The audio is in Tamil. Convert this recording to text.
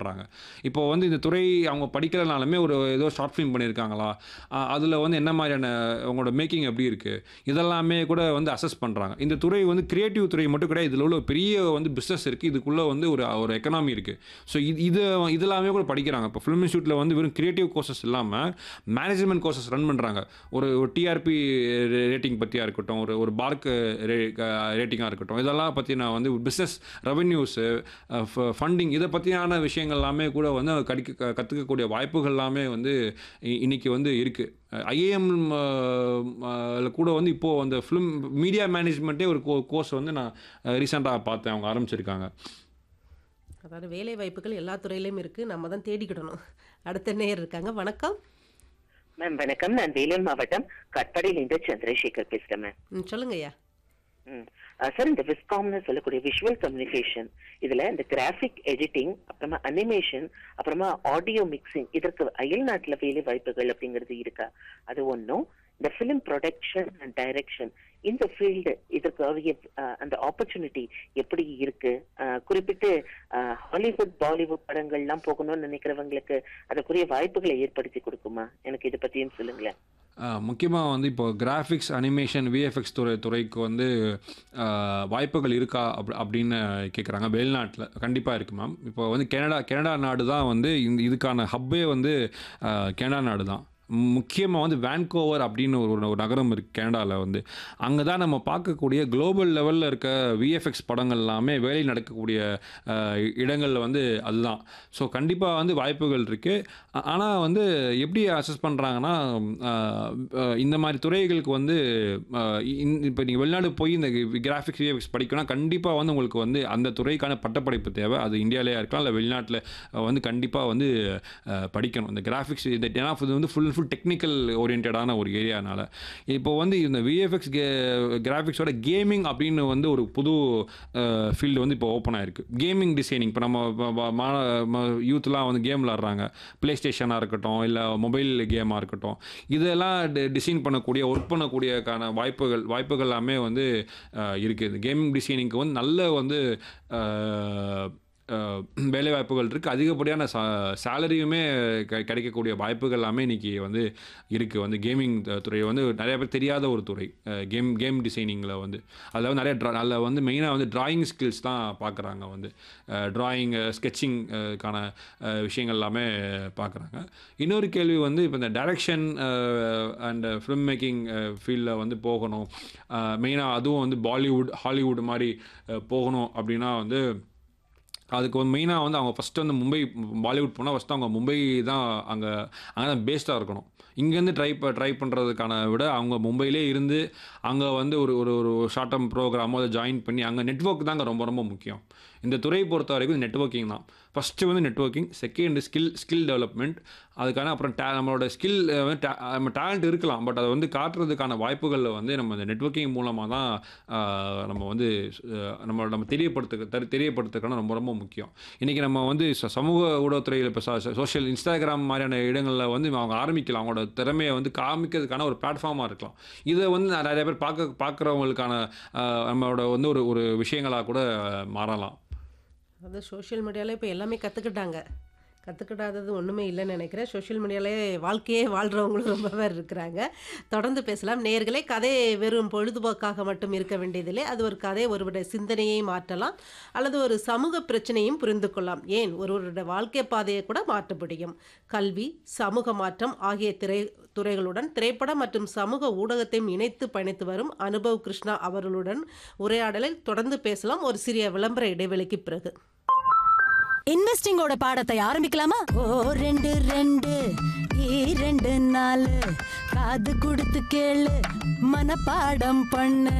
பண்ணுறாங்க இப்போ வந்து இந்த துறை அவங்க படிக்கிறதுனாலுமே ஒரு ஏதோ ஷார்ட் ஃபிலிம் பண்ணியிருக்காங்களா அதில் வந்து என்ன மாதிரியான அவங்களோட மேக்கிங் எப்படி இருக்குது இதெல்லாமே கூட வந்து அசஸ் பண்ணுறாங்க இந்த துறை வந்து கிரியேட்டிவ் துறை மட்டும் கிடையாது இதில் உள்ள பெரிய வந்து பிஸ்னஸ் இருக்குது இதுக்குள்ளே வந்து ஒரு ஒரு எக்கனாமி இருக்குது ஸோ இது இது இதெல்லாமே கூட படிக்கிறாங்க இப்போ ஃபிலிம் இன்ஸ்டியூட்டில் வந்து வெறும் கிரியேட்டிவ் கோர்சஸ் இல்லாமல் மேனேஜ்மெண்ட் கோர்சஸ் ரன் பண்ணுறாங்க ஒரு ஒரு டிஆர்பி ரேட்டிங் பற்றியாக இருக்கட்டும் ஒரு ஒரு பார்க் ரேட்டிங்காக இருக்கட்டும் இதெல்லாம் பற்றின வந்து பிஸ்னஸ் ரெவென்யூஸு ஃபண்டிங் இதை பற்றியான விஷயங்கள் எல்லாமே கூட வந்து கடிக்க கற்றுக்கக்கூடிய வாய்ப்புகள் எல்லாமே வந்து இ- இன்னைக்கு வந்து இருக்குது ஐஏஎம் கூட வந்து இப்போது அந்த ஃபிலிம் மீடியா மேனேஜ்மெண்ட்டே ஒரு கோர்ஸ் வந்து நான் ரீசெண்டாக பார்த்தேன் அவங்க ஆரம்பிச்சிருக்காங்க அதாவது வேலை வாய்ப்புகள் எல்லா துறையிலையும் இருக்குது நம்ம தான் தேடிக்கிடணும் அடுத்த நேர் இருக்காங்க வணக்கம் மேம் வணக்கம் நான் வேலூர் மாவட்டம் கட்பாடியிலிருந்து சந்திரசேகர் பேசுறேன் மேம் ம் சொல்லுங்க ஐயா ம். அஹ் சார் இந்த விஸ்காம்னு சொல்லக்கூடிய விஷுவல் கம்யூனிகேஷன் இதுல இந்த கிராஃபிக் எடிட்டிங் அப்புறமா அனிமேஷன் அப்புறமா ஆடியோ மிக்சிங் இதற்கு அயல் நாட்டுல வேலை வாய்ப்புகள் அப்படிங்கிறது இருக்கா அது ஒண்ணும் இந்த ஃபிலிம் ப்ரொடக்ஷன் அண்ட் டைரக்ஷன் இந்த ஃபீல்டு இதற்காக அந்த ஆப்பர்ச்சுனிட்டி எப்படி இருக்கு அஹ் குறிப்பிட்டு அஹ் ஹாலிவுட் பாலிவுட் படங்கள்லாம் போகணும்னு நினைக்கிறவங்களுக்கு அதுக்குரிய வாய்ப்புகளை ஏற்படுத்தி கொடுக்குமா எனக்கு இதை பத்தியும் சொல்லுங்களேன் முக்கியமாக வந்து இப்போ கிராஃபிக்ஸ் அனிமேஷன் விஎஃப்எக்ஸ் துறை துறைக்கு வந்து ஆஹ், வாய்ப்புகள் இருக்கா அப் அப்படின்னு கேட்குறாங்க வெளிநாட்டில் கண்டிப்பாக இருக்குது மேம் இப்போ வந்து கனடா கனடா நாடு தான் வந்து இந்த இதுக்கான ஹப்பே வந்து ஆஹ், கனடா நாடு தான் முக்கியமாக வந்து வேன்கோவர் அப்படின்னு ஒரு ஒரு நகரம் இருக்குது கனடாவில் வந்து அங்கே தான் நம்ம பார்க்கக்கூடிய குளோபல் லெவலில் இருக்க விஎஃப்எக்ஸ் படங்கள் எல்லாமே வேலை நடக்கக்கூடிய ஆஹ், இடங்கள்ல வந்து அதுதான் ஸோ கண்டிப்பாக வந்து வாய்ப்புகள் இருக்குது ஆனால் வந்து எப்படி அசஸ் பண்ணுறாங்கன்னா இந்த மாதிரி துறைகளுக்கு வந்து இப்போ நீங்கள் வெளிநாடு போய் இந்த கிராஃபிக்ஸ் விஎஃப்எக்ஸ் படிக்கணும்னா கண்டிப்பாக வந்து உங்களுக்கு வந்து அந்த துறைக்கான பட்டப்படிப்பு தேவை அது இந்தியாவிலேயே இருக்கலாம் இல்லை வெளிநாட்டில் வந்து கண்டிப்பாக வந்து அஹ், படிக்கணும் இந்த கிராஃபிக்ஸ் இது ஏன்னா இது வந்து ஃபுல் ஃபுல் டெக்னிக்கல் ஓரியன்டான ஒரு ஏரியானால இப்போ வந்து இந்த விஎஃப்எக்ஸ் கிராஃபிக்ஸோட கேமிங் அப்படின்னு வந்து ஒரு புது ஃபீல்டு வந்து இப்போ ஓப்பன் ஆயிருக்கு கேமிங் டிசைனிங் இப்போ நம்ம யூத்லாம் வந்து கேம் விளாட்றாங்க ப்ளே ஸ்டேஷனாக இருக்கட்டும் இல்லை மொபைல் கேமாக இருக்கட்டும் இதெல்லாம் டிசைன் பண்ணக்கூடிய ஒர்க் பண்ணக்கூடியக்கான வாய்ப்புகள் வாய்ப்புகள் எல்லாமே வந்து அஹ், இருக்குது கேமிங் டிசைனிங்க்கு வந்து நல்ல வந்து அஹ், அஹ், வேலை வாய்ப்புகள் இருக்குது அதிகப்படியான சா சேலரியுமே க கிடைக்கக்கூடிய வாய்ப்புகள் எல்லாமே இன்றைக்கி வந்து இருக்குது வந்து கேமிங் துறை வந்து நிறைய பேர் தெரியாத ஒரு துறை கேம் கேம் டிசைனிங்கில் வந்து அதில் வந்து நிறைய ட்ரா அதில் வந்து மெயினாக வந்து டிராயிங் ஸ்கில்ஸ் தான் பார்க்குறாங்க வந்து டிராயிங் ஸ்கெட்சிங் கான அஹ், விஷயங்கள் எல்லாமே பார்க்குறாங்க இன்னொரு கேள்வி வந்து இப்போ இந்த டைரக்ஷன் அண்ட் ஃபிலிம் மேக்கிங் ஃபீல்டில் வந்து போகணும் மெயினாக அதுவும் வந்து பாலிவுட் ஹாலிவுட் மாதிரி அஹ், போகணும் அப்படின்னா வந்து அதுக்கு வந்து மெயினாக வந்து அவங்க ஃபஸ்ட்டு வந்து மும்பை பாலிவுட் போனால் ஃபஸ்ட்டு அவங்க மும்பை தான் அங்கே அங்கே தான் பேஸ்டாக இருக்கணும் இங்கேருந்து ட்ரை ப ட்ரை பண்ணுறதுக்கான விட அவங்க மும்பையிலே இருந்து அங்கே வந்து ஒரு ஒரு ஒரு ஷார்ட் டேர்ம் ப்ரோக்ராமோ அதை ஜாயின் பண்ணி அங்கே நெட்ஒர்க் தாங்க ரொம்ப ரொம்ப முக்கியம் இந்த துறையை பொறுத்த வரைக்கும் நெட்ஒர்க்கிங் தான் ஃபஸ்ட்டு வந்து networking second skill skill development அதுக்கான அப்புறம் டே நம்மளோட ஸ்கில் வந்து ta- நம்ம டேலண்ட் இருக்கலாம் பட் அதை வந்து காட்டுறதுக்கான வாய்ப்புகளில் வந்து நம்ம இந்த நெட்ஒர்க்கிங் மூலமாக தான் ஆஹ், நம்ம வந்து அஹ், நம்மளோட நம்ம தெரியப்படுத்த தெரி- தெரியப்படுத்துக்கணும் ரொம்ப ரொம்ப முக்கியம் இன்றைக்கி நம்ம வந்து ச- சமூக ஊடகத்துறையில் இப்போ சோஷியல் இன்ஸ்டாகிராம் மாதிரியான இடங்களில் வந்து அவங்க ஆரம்பிக்கலாம் அவங்களோட திறமையை வந்து காமிக்கிறதுக்கான ஒரு பிளாட்ஃபார்மாக இருக்கலாம் இதை வந்து நான் நிறைய பேர் பார்க்க பார்க்குறவங்களுக்கான நம்மளோட வந்து ஒரு ஒரு விஷயங்களாக கூட மாறலாம் அது சோஷியல் மீடியாவில் இப்போ எல்லாமே கற்றுக்கிட்டாங்க கற்றுக்கிட்டாதது ஒன்றுமே இல்லைன்னு நினைக்கிறேன் சோஷியல் மீடியாலே வாழ்க்கையே வாழ்கிறவங்களும் ரொம்ப பேர் இருக்கிறாங்க தொடர்ந்து பேசலாம் நேர்களே கதை வெறும் பொழுதுபோக்காக மட்டும் இருக்க வேண்டியதில்லை அது ஒரு கதை ஒருவருடைய சிந்தனையை மாற்றலாம் அல்லது ஒரு சமூக பிரச்சனையும் புரிந்து கொள்ளலாம் ஏன் ஒருவருடைய வாழ்க்கை பாதையை கூட மாற்ற முடியும் கல்வி சமூக மாற்றம் ஆகிய திரை துறைகளுடன் திரைப்படம் மற்றும் சமூக ஊடகத்தையும் இணைத்து பயணித்து வரும் அனுபவ் கிருஷ்ணா அவர்களுடன் உரையாடலை தொடர்ந்து பேசலாம் ஒரு சிறிய விளம்பர இடைவெளிக்கு பிறகு இன்வெஸ்டிங்கோட பாடத்தை ஆரம்பிக்கலாமா ஓ ரெண்டு ரெண்டு இரண்டு நாலு காது கொடுத்து கேளு மனப்பாடம் பண்ணு